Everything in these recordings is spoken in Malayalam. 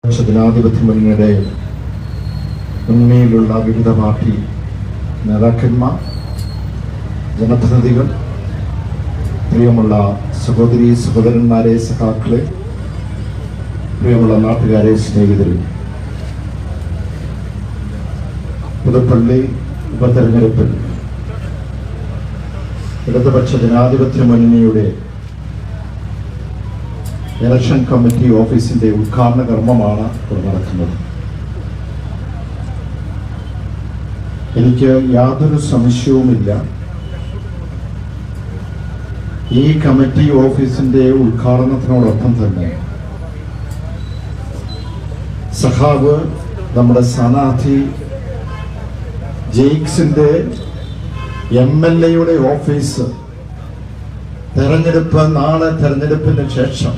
ജനാധിപത്യ മുന്നണിയുടെ മുന്നണിയിലുള്ള വിവിധ പാർട്ടി നേതാക്കന്മാർ ജനപ്രതിനിധികൾ പ്രിയമുള്ള സഹോദരി സഹോദരന്മാരെ സഖാക്കളെ പ്രിയമുള്ള നാട്ടുകാരെ സ്നേഹിതരെ പുതുപ്പള്ളി ഉപതെരഞ്ഞെടുപ്പിൽ ഇടതുപക്ഷ ജനാധിപത്യ മുന്നണിയുടെ ഇലക്ഷൻ കമ്മിറ്റി ഓഫീസിന്റെ ഉദ്ഘാടന കർമ്മമാണ് ഇവിടെ നടക്കുന്നത് എനിക്ക് യാതൊരു സംശയവുമില്ല ഈ കമ്മിറ്റി ഓഫീസിന്റെ ഉദ്ഘാടനത്തിനോടൊപ്പം തന്നെ സഖാവ് നമ്മുടെ സ്ഥാനാർത്ഥി ജെയ്ക്സിന്റെ എം എൽ എയുടെ ഓഫീസ് തെരഞ്ഞെടുപ്പ് നാളെ തെരഞ്ഞെടുപ്പിന് ശേഷം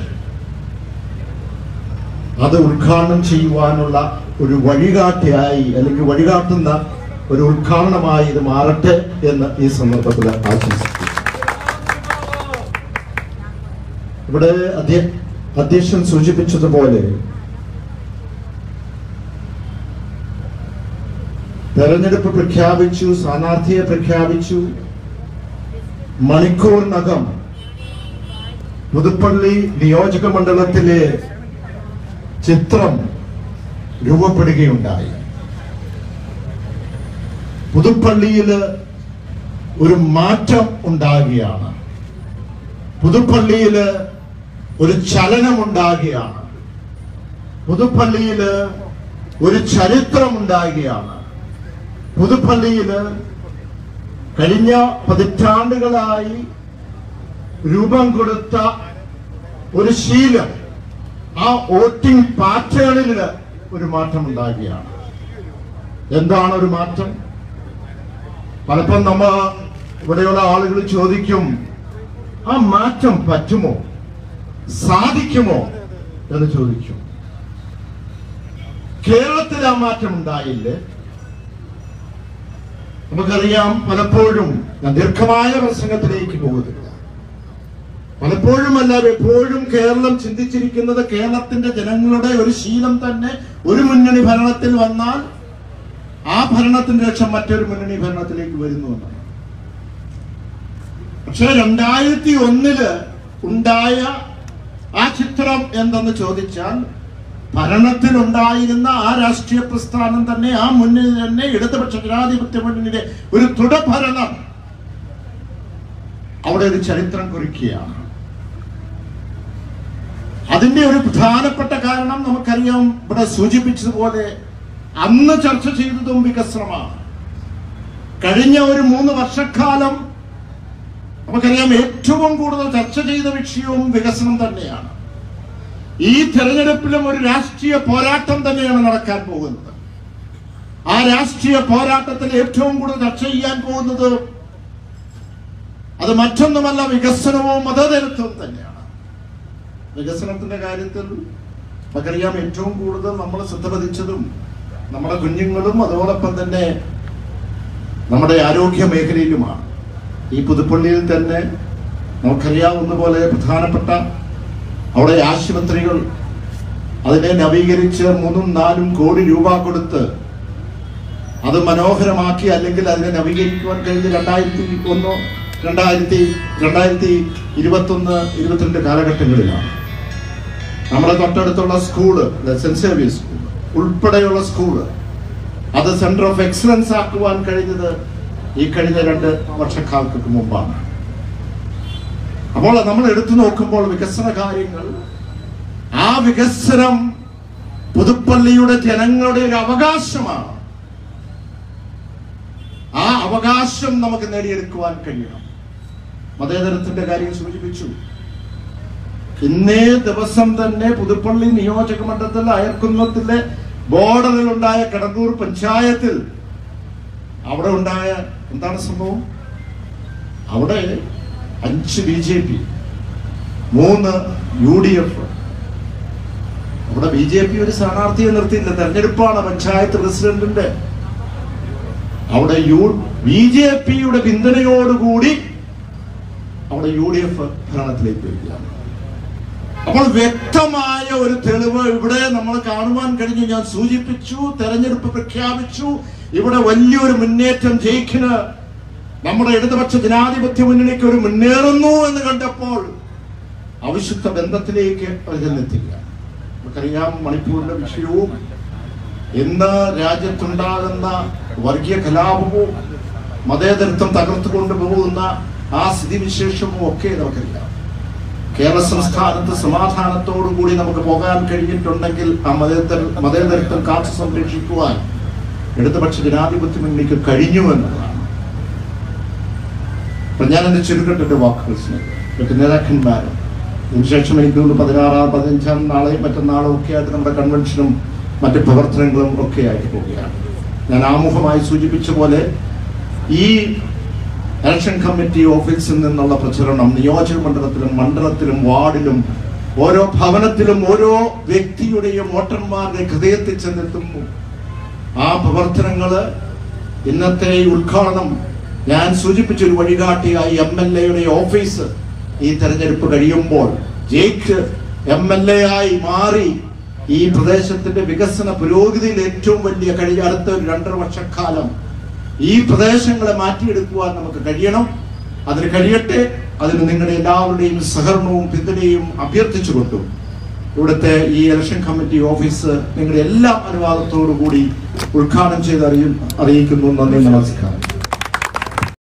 അത് ഉദ്ഘാടനം ചെയ്യുവാനുള്ള ഒരു വഴികാട്ടിയായി അല്ലെങ്കിൽ വഴികാട്ടുന്ന ഒരു ഉദ്ഘാടനമായി ഇത് മാറട്ടെ എന്ന് ഈ സന്ദർഭത്തിൽ ആശംസിക്കുന്നു ഇവിടെ അധ്യ- അധ്യക്ഷൻ സൂചിപ്പിച്ചതുപോലെ തെരഞ്ഞെടുപ്പ് പ്രഖ്യാപിച്ചു സ്ഥാനാർത്ഥിയെ പ്രഖ്യാപിച്ചു മണിക്കൂറിനകം പുതുപ്പള്ളി നിയോജക മണ്ഡലത്തിലെ ചിത്രം രൂപപ്പെടുകയുണ്ടായി പുതുപ്പള്ളിയിൽ ഒരു മാറ്റം ഉണ്ടാകുകയാണ് പുതുപ്പള്ളിയിൽ ഒരു ചലനം ഉണ്ടാകുകയാണ് പുതുപ്പള്ളിയിൽ ഒരു ചരിത്രം ഉണ്ടാകുകയാണ് പുതുപ്പള്ളിയിൽ കഴിഞ്ഞ പതിറ്റാണ്ടുകളായി രൂപം കൊടുത്ത ഒരു ശീലം ആ വോട്ടിംഗ് പാറ്റേണിൽ ഒരു മാറ്റം ഉണ്ടാകുകയാണ് എന്താണ് ഒരു മാറ്റം പലപ്പോഴും നമ്മ ഇവിടെയുള്ള ആളുകൾ ചോദിക്കും ആ മാറ്റം പറ്റുമോ സാധിക്കുമോ എന്ന് ചോദിക്കും കേരളത്തിൽ ആ മാറ്റം ഉണ്ടായില്ലേ നമുക്കറിയാം പലപ്പോഴും ഞാൻ ദീർഘമായ പ്രസംഗത്തിലേക്ക് പോകുന്നില്ല പലപ്പോഴും അല്ല എപ്പോഴും കേരളം ചിന്തിച്ചിരിക്കുന്നത് കേരളത്തിന്റെ ജനങ്ങളുടെ ഒരു ശീലം തന്നെ ഒരു മുന്നണി ഭരണത്തിൽ വന്നാൽ ആ ഭരണത്തിന് ശേഷം മറ്റൊരു മുന്നണി ഭരണത്തിലേക്ക് വരുന്നു എന്നാണ് പക്ഷെ രണ്ടായിരത്തി ഒന്നില് ഉണ്ടായ ആ ചിത്രം എന്തെന്ന് ചോദിച്ചാൽ ഭരണത്തിലുണ്ടായിരുന്ന ആ രാഷ്ട്രീയ പ്രസ്ഥാനം തന്നെ ആ മുന്നണി തന്നെ ഇടതുപക്ഷ ജനാധിപത്യ മുന്നണിയുടെ ഒരു തുടർഭരണം അവിടെ ഒരു ചരിത്രം കുറിക്കുകയാണ് അതിന്റെ ഒരു പ്രധാനപ്പെട്ട കാരണം നമുക്കറിയാം ഇവിടെ സൂചിപ്പിച്ചതുപോലെ അന്ന് ചർച്ച ചെയ്തതും വികസനമാണ് കഴിഞ്ഞ ഒരു മൂന്ന് വർഷക്കാലം നമുക്കറിയാം ഏറ്റവും കൂടുതൽ ചർച്ച ചെയ്ത വിഷയവും വികസനം തന്നെയാണ് ഈ തെരഞ്ഞെടുപ്പിലും ഒരു രാഷ്ട്രീയ പോരാട്ടം തന്നെയാണ് നടക്കാൻ പോകുന്നത് ആ രാഷ്ട്രീയ പോരാട്ടത്തിൽ ഏറ്റവും കൂടുതൽ ചർച്ച ചെയ്യാൻ പോകുന്നത് അത് മറ്റൊന്നുമല്ല വികസനവും മതതരത്വവും തന്നെയാണ് വികസനത്തിന്റെ കാര്യത്തിൽ നമുക്കറിയാം ഏറ്റവും കൂടുതൽ നമ്മൾ ശ്രദ്ധ പതിച്ചതും നമ്മുടെ കുഞ്ഞുങ്ങളും അതോടൊപ്പം തന്നെ നമ്മുടെ ആരോഗ്യ മേഖലയിലുമാണ് ഈ പുതുപ്പള്ളിയിൽ തന്നെ നമുക്കറിയാവുന്ന പോലെ പ്രധാനപ്പെട്ട അവിടെ ആശുപത്രികൾ അതിനെ നവീകരിച്ച് മൂന്നും നാലും കോടി രൂപ കൊടുത്ത് അത് മനോഹരമാക്കി അല്ലെങ്കിൽ അതിനെ നവീകരിക്കുവാൻ കഴിഞ്ഞ രണ്ടായിരത്തി ഒന്ന് രണ്ടായിരത്തി രണ്ടായിരത്തി ഇരുപത്തി ഒന്ന് ഇരുപത്തിരണ്ട് കാലഘട്ടങ്ങളിലാണ് നമ്മുടെ തൊട്ടടുത്തുള്ള സ്കൂള് സെന്റ് സേവിയസ് സ്കൂൾ ഉൾപ്പെടെയുള്ള സ്കൂള് അത് സെന്റർ ഓഫ് എക്സലൻസ് ആക്കുവാൻ കഴിഞ്ഞത് ഈ കഴിഞ്ഞ രണ്ട് വർഷക്കാലങ്ങൾക്ക് മുമ്പാണ് അപ്പോൾ നമ്മൾ എടുത്തു നോക്കുമ്പോൾ വികസന കാര്യങ്ങൾ ആ വികസനം പുതുപ്പള്ളിയുടെ ജനങ്ങളുടെ ഒരു അവകാശമാണ് ആ അവകാശം നമുക്ക് നേടിയെടുക്കുവാൻ കഴിയണം മതേതരത്തിന്റെ കാര്യം സൂചിപ്പിച്ചു ഇന്നേ ദിവസം തന്നെ പുതുപ്പള്ളി നിയോജക മണ്ഡലത്തിൽ അയർക്കുന്നത്തിലെ ബോർഡറിൽ ഉണ്ടായ കടന്നൂർ പഞ്ചായത്തിൽ അവിടെ ഉണ്ടായ എന്താണ് സംഭവം അവിടെ അഞ്ച് ബി ജെ പി മൂന്ന് യു ഡി എഫ് അവിടെ ബി ജെ പി ഒരു സ്ഥാനാർത്ഥിയെ നിർത്തിയില്ല തെരഞ്ഞെടുപ്പാണ് പഞ്ചായത്ത് പ്രസിഡന്റിന്റെ അവിടെ യു ബി ജെ പിയുടെ പിന്തുണയോടുകൂടി അവിടെ യു ഡി എഫ് ഭരണത്തിലേക്ക് വരികയാണ് അപ്പോൾ വ്യക്തമായ ഒരു തെളിവ് ഇവിടെ നമ്മൾ കാണുവാൻ കഴിഞ്ഞു ഞാൻ സൂചിപ്പിച്ചു തെരഞ്ഞെടുപ്പ് പ്രഖ്യാപിച്ചു ഇവിടെ വലിയൊരു മുന്നേറ്റം ജയിക്കിന് നമ്മുടെ ഇടതുപക്ഷ ജനാധിപത്യ മുന്നണിക്ക് ഒരു മുന്നേറുന്നു എന്ന് കണ്ടപ്പോൾ അവിശുദ്ധ ബന്ധത്തിലേക്ക് അവർ ചെന്നെത്തില്ല നമുക്കറിയാം മണിപ്പൂരിന്റെ വിഷയവും ഇന്ന് രാജ്യത്തുണ്ടാകുന്ന വർഗീയ കലാപവും മതേതരത്വം തകർത്തു കൊണ്ടുപോകുന്ന ആ സ്ഥിതിവിശേഷവും ഒക്കെ നമുക്കറിയാം കേരള സംസ്ഥാനത്ത് സമാധാനത്തോടു കൂടി നമുക്ക് പോകാൻ കഴിഞ്ഞിട്ടുണ്ടെങ്കിൽ ആ മതേതര മതേതരത്വം കാത്തു സംരക്ഷിക്കുവാൻ ഇടതുപക്ഷ ജനാധിപത്യ മുന്നണിക്ക് കഴിഞ്ഞു എന്നതാണ് അപ്പൊ ഞാൻ എന്റെ ചുരുക്കട്ടെ വാക്കുകൾ സ്നേഹിക്കും മറ്റു നേതാക്കന്മാരും ഇതിനുശേഷം എനിക്ക് തോന്നുന്നു പതിനാറാം പതിനഞ്ചാം നാളെയും മറ്റന്നാളും ഒക്കെ ആയിട്ട് നമ്മുടെ കൺവെൻഷനും മറ്റ് പ്രവർത്തനങ്ങളും ഒക്കെ ആയിട്ട് പോവുകയാണ് ഞാൻ ആമുഖമായി സൂചിപ്പിച്ച പോലെ ഈ ഇലക്ഷൻ കമ്മിറ്റി ഓഫീസിൽ നിന്നുള്ള പ്രചരണം നിയോജക മണ്ഡലത്തിലും മണ്ഡലത്തിലും വാർഡിലും ഓരോ ഭവനത്തിലും ഓരോ വ്യക്തിയുടെയും വോട്ടർമാരുടെ ഹൃദയത്തിൽ ചെന്നെത്തുന്നു ആ പ്രവർത്തനങ്ങള് ഇന്നത്തെ ഈ ഉദ്ഘാടനം ഞാൻ സൂചിപ്പിച്ച ഒരു വഴികാട്ടിയായി എം എൽ എയുടെ ഓഫീസ് ഈ തെരഞ്ഞെടുപ്പ് കഴിയുമ്പോൾ ജയിക്ക് എം എൽ എ ആയി മാറി ഈ പ്രദേശത്തിന്റെ വികസന പുരോഗതിയിൽ ഏറ്റവും വലിയ കഴിഞ്ഞ അടുത്ത ഒരു രണ്ടര വർഷക്കാലം ഈ പ്രദേശങ്ങളെ മാറ്റിയെടുക്കുവാൻ നമുക്ക് കഴിയണം അതിന് കഴിയട്ടെ അതിന് നിങ്ങളുടെ എല്ലാവരുടെയും സഹകരണവും പിന്തുണയും അഭ്യർത്ഥിച്ചുകൊണ്ടും ഇവിടുത്തെ ഈ ഇലക്ഷൻ കമ്മിറ്റി ഓഫീസ് നിങ്ങളുടെ എല്ലാ അനുവാദത്തോടു കൂടി ഉദ്ഘാടനം ചെയ്ത് അറിയും അറിയിക്കുന്നു നന്ദി നമസ്കാരം